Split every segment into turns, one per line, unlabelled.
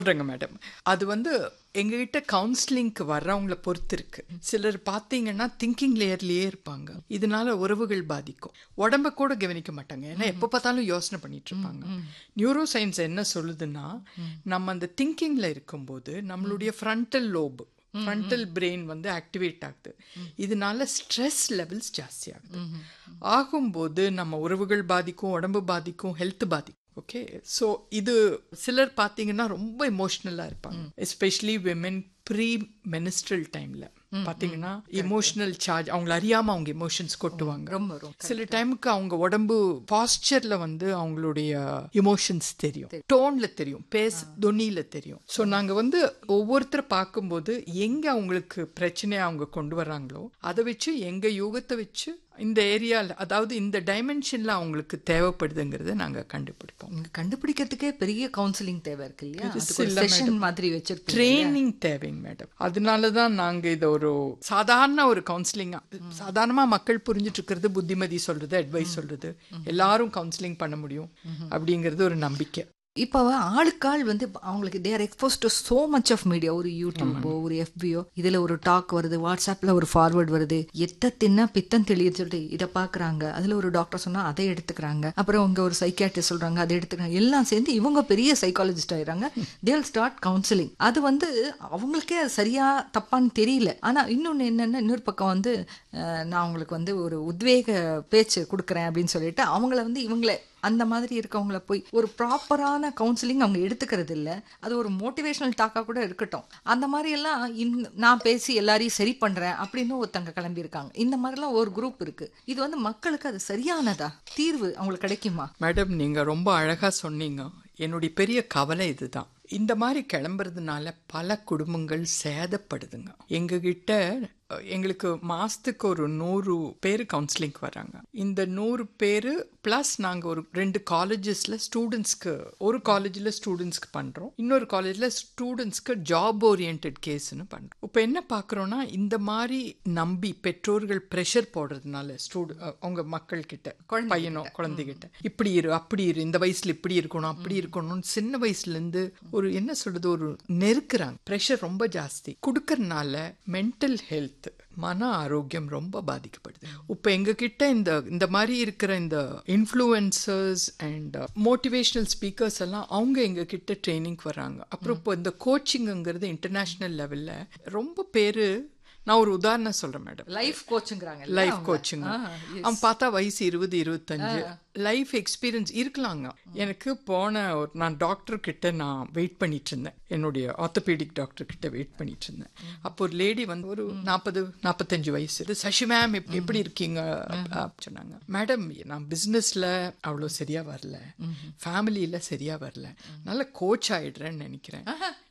சொல்றேங்க மேடம் அது வந்து எங்ககிட்ட கவுன்சிலிங்க்கு வர்றவங்கள பொறுத்து இருக்கு சிலர் பார்த்தீங்கன்னா திங்கிங் லேயர்லயே இருப்பாங்க இதனால உறவுகள் பாதிக்கும் உடம்ப கூட கவனிக்க மாட்டாங்க ஏன்னா எப்போ பார்த்தாலும் யோசனை பண்ணிட்டு இருப்பாங்க நியூரோ சயின்ஸ் என்ன சொல்லுதுன்னா நம்ம அந்த திங்கிங்ல இருக்கும்போது நம்மளுடைய ஃப்ரண்டல் லோபு ஃப்ரண்டல் பிரெயின் வந்து ஆக்டிவேட் ஆகுது இதனால ஸ்ட்ரெஸ் லெவல்ஸ் ஜாஸ்தி ஆகுது ஆகும்போது நம்ம உறவுகள் பாதிக்கும் உடம்பு பாதிக்கும் ஹெல்த் பாதிக்கும் ஓகே ஸோ இது சிலர் பார்த்தீங்கன்னா ரொம்ப எமோஷ்னலாக இருப்பாங்க எஸ்பெஷலி விமென் ப்ரீ மெனிஸ்ட்ரல் டைமில் பார்த்தீங்கன்னா எமோஷனல் சார்ஜ் அவங்கள அறியாமல் அவங்க எமோஷன்ஸ் கொட்டுவாங்க
ரொம்ப ரொம்ப
சில டைமுக்கு அவங்க உடம்பு பாஸ்டர்ல வந்து அவங்களுடைய எமோஷன்ஸ் தெரியும் டோன்ல தெரியும் பேஸ் தொனியில தெரியும் ஸோ நாங்க வந்து ஒவ்வொருத்தரை பார்க்கும்போது எங்க அவங்களுக்கு பிரச்சனையை அவங்க கொண்டு வராங்களோ அதை வச்சு எங்க யோகத்தை வச்சு இந்த ஏரியால அதாவது இந்த டைமென்ஷன்ல அவங்களுக்கு தேவைப்படுதுங்கிறத நாங்க கண்டுபிடிப்போம்
இங்க கண்டுபிடிக்கிறதுக்கே பெரிய கவுன்சிலிங் தேவை இருக்கு இல்லையா
பெருசு
அதுக்கு ஒரு
இல்ல
செஷன் மாதிரி வச்சிருக்கீங்க
ட்ரைனிங் தேவைங்க மேடம் அதனால தான் நாங்கள் இதை ஒரு சாதாரண ஒரு கவுன்சிலிங்காக சாதாரணமாக மக்கள் புரிஞ்சுட்டு இருக்கிறது புத்திமதி சொல்றது அட்வைஸ் சொல்றது எல்லாரும் கவுன்சிலிங் பண்ண முடியும் அப்படிங்கிறது ஒரு நம்பிக்கை
இப்போ ஆளுக்காள் வந்து அவங்களுக்கு their exposed to so much of media ஒரு யூடியூபோ ஒரு எஃபியோ இதுல ஒரு டாக் வருது வாட்ஸ்அப்ல ஒரு ஃபார்வர்ட் வருது எத்த தின்னா பித்தம் தெளிய சொல்லிட்டு இதை பாக்குறாங்க அதுல ஒரு டாக்டர் சொன்னா அதை எடுத்துக்கிறாங்க அப்புறம் அவங்க ஒரு சைக்கியாட்ரிஸ்ட் சொல்றாங்க அதை எடுத்துக்கிறாங்க எல்லாம் சேர்ந்து இவங்க பெரிய சைக்காலஜிஸ்ட் ஆயிடுறாங்க தேல் ஸ்டார்ட் கவுன்சிலிங் அது வந்து அவங்களுக்கே அது சரியா தப்பான்னு தெரியல ஆனா இன்னொன்னு என்னன்னா இன்னொரு பக்கம் வந்து அஹ், நான் அவங்களுக்கு வந்து ஒரு உத்வேக பேச்சு கொடுக்குறேன் அப்படின்னு சொல்லிட்டு அவங்கள வந்து இவங்களே அந்த மாதிரி இருக்கவங்கள போய் ஒரு ப்ராப்பரான கவுன்சிலிங் அவங்க எடுத்துக்கிறது இல்ல அது ஒரு மோட்டிவேஷனல் டாக்கா கூட இருக்கட்டும் அந்த மாதிரி எல்லாம் இந்த நான் பேசி எல்லாரையும் சரி பண்றேன் அப்படின்னு ஒருத்தங்க கிளம்பி இருக்காங்க இந்த மாதிரிலாம் ஒரு குரூப் இருக்கு இது வந்து மக்களுக்கு அது சரியானதா தீர்வு அவங்களுக்கு கிடைக்குமா
மேடம் நீங்கள் ரொம்ப அழகாக சொன்னீங்க என்னுடைய பெரிய கவலை இதுதான் இந்த மாதிரி கிளம்புறதுனால பல குடும்பங்கள் சேதப்படுதுங்க எங்ககிட்ட அஹ், எங்களுக்கு மாசத்துக்கு ஒரு நூறு பேர் கவுன்சிலிங்க்கு வராங்க இந்த நூறு பேர் ப்ளஸ் நாங்கள் ஒரு ரெண்டு காலேஜஸில் ஸ்டூடெண்ட்ஸ்க்கு ஒரு காலேஜில் ஸ்டூடெண்ட்ஸ்க்கு பண்ணுறோம் இன்னொரு காலேஜில் ஸ்டூடெண்ட்ஸ்க்கு ஜாப் ஓரியன்ட் கேஸ்னு பண்ணுறோம் இப்போ என்ன பார்க்குறோன்னா இந்த மாதிரி நம்பி பெற்றோர்கள் ப்ரெஷர் போடுறதுனால ஸ்டூடெண்ட் அவங்க மக்கள்கிட்ட பையனோ குழந்தைகிட்ட இப்படி இரு அப்படி இரு இந்த வயசுல இப்படி இருக்கணும் அப்படி இருக்கணும்னு சின்ன வயசுல இருந்து ஒரு என்ன சொல்றது ஒரு நெருக்குறாங்க ப்ரெஷர் ரொம்ப ஜாஸ்தி கொடுக்கறனால மென்டல் ஹெல்த் மன ஆரோக்கியம் ரொம்ப பாதிக்கப்படுது இப்போ எங்ககிட்ட இந்த இந்த மாதிரி இருக்கிற இந்த இன்ஃப்ளூயன்சர்ஸ் அண்ட் மோட்டிவேஷனல் ஸ்பீக்கர்ஸ் எல்லாம் அவங்க எங்ககிட்ட ட்ரைனிங்க்கு வராங்க அப்புறம் இப்போ இந்த கோச்சிங்ங்கிறது இன்டர்நேஷ்னல் லெவல்ல ரொம்ப பேரு நான் ஒரு உதாரணம் சொல்றேன் மேடம்
லைஃப் கோச்சுங்கிறாங்க
லைஃப் கோச்சிங் அவன் பார்த்தா வயசு இருபது இருபத்தஞ்சு லைஃப் எக்ஸ்பீரியன்ஸ் இருக்கலாங்க எனக்கு போன ஒரு நான் டாக்டர் கிட்ட நான் வெயிட் பண்ணிட்டு இருந்தேன் என்னுடைய ஆர்த்தோபீடிக் டாக்டர் கிட்ட வெயிட் பண்ணிட்டு இருந்தேன் அப்போ ஒரு லேடி வந்து ஒரு நாற்பது நாற்பத்தஞ்சு வயசு இது சசி மேம் எப்படி இருக்கீங்க அப்ப சொன்னாங்க மேடம் நான் பிஸ்னஸ்ல அவ்வளோ சரியா வரல ஃபேமிலியில சரியா வரல நல்ல கோச் ஆயிடுறேன்னு நினைக்கிறேன்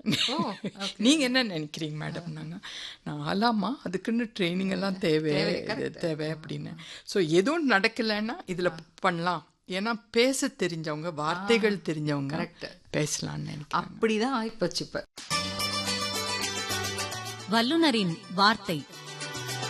நீங்க என்ன நினைக்கிறீங்க மேடம் நாங்க நான் ஆலாமா அதுக்குன்னு ட்ரைனிங் எல்லாம் தேவை இது தேவை அப்படின்னு ஸோ எதுவும் நடக்கலைன்னா இதுல பண்ணலாம் ஏன்னா பேச தெரிஞ்சவங்க வார்த்தைகள் தெரிஞ்சவங்க பேசலாம்னு நினைக்கிறேன்
அப்படிதான் ஆயிப்போச்சு இப்ப
வல்லுனரின் வார்த்தை